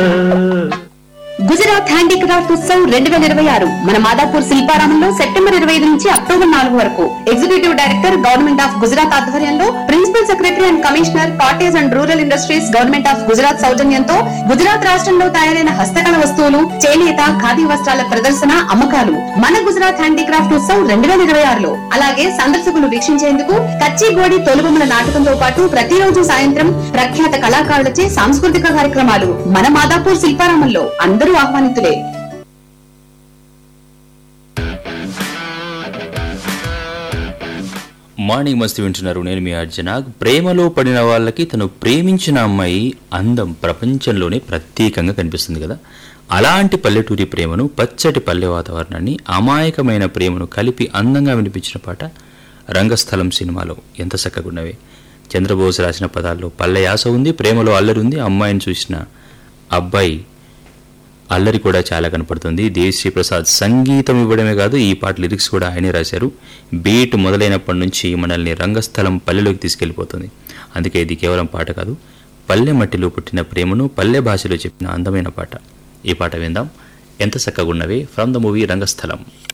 Gujarat handicraft Utsav రెండు వేల ఇరవై ఆరు మన మాదాపూర్ శిల్పారామంలో సెప్టెంబర్ ఇరవై ఐదు నుంచి అక్టోబర్ నాలుగు వరకు executive director government of Gujarat ఆధ్వర్యంలో principal secretary and commissioner cottage and rural industries government of Gujarat సౌజన్యంతో గుజరాత్ రాష్ట్రంలో తయారైన హస్తకళ వస్తువులు చేనేత ఖాదీ వస్త్రాల ప్రదర్శన అమ్మకాలు మన గుజరాత్ హ్యాండీక్రాఫ్ట్ ఉత్సవ్ రెండు వేల ఇరవై ఆరులో అలాగే సందర్శకులు వీక్షించేందుకు కచ్చిగోడి తొలుబొమ్మల నాటకంతో పాటు ప్రతిరోజు సాయంత్రం ప్రఖ్యాత కళాకారులచే సాంస్కృతిక కార్యక్రమాలు మన మాదాపూర్ శిల్పారామంలో అందరూ ఆహ్వానితులే మార్నింగ్ మస్తు వింటున్నారు నేను మీ అర్జున ప్రేమలో పడిన వాళ్ళకి తను ప్రేమించిన అమ్మాయి అందం ప్రపంచంలోనే ప్రత్యేకంగా కనిపిస్తుంది కదా అలాంటి పల్లెటూరి ప్రేమను పచ్చటి పల్లె వాతావరణాన్ని అమాయకమైన ప్రేమను కలిపి అందంగా వినిపించిన పాట రంగస్థలం సినిమాలో ఎంత చక్కగున్నవే చంద్రబోస్ రాసిన పదాల్లో పల్లె యాస ఉంది ప్రేమలో అల్లరి ఉంది అమ్మాయిని చూసిన అబ్బాయి అల్లరి కూడా చాలా కనపడుతుంది దేశీ ప్రసాద్ సంగీతం ఇవ్వడమే కాదు ఈ పాట లిరిక్స్ కూడా ఆయనే రాశారు బీట్ మొదలైనప్పటి నుంచి మనల్ని రంగస్థలం పల్లెలోకి తీసుకెళ్లిపోతుంది అందుకే ఇది కేవలం పాట కాదు పల్లె మట్టిలో పుట్టిన ప్రేమను పల్లె భాషలో చెప్పిన అందమైన పాట ఈ పాట విందాం ఎంత చక్కగున్నవే ఫ్రమ్ ద మూవీ రంగస్థలం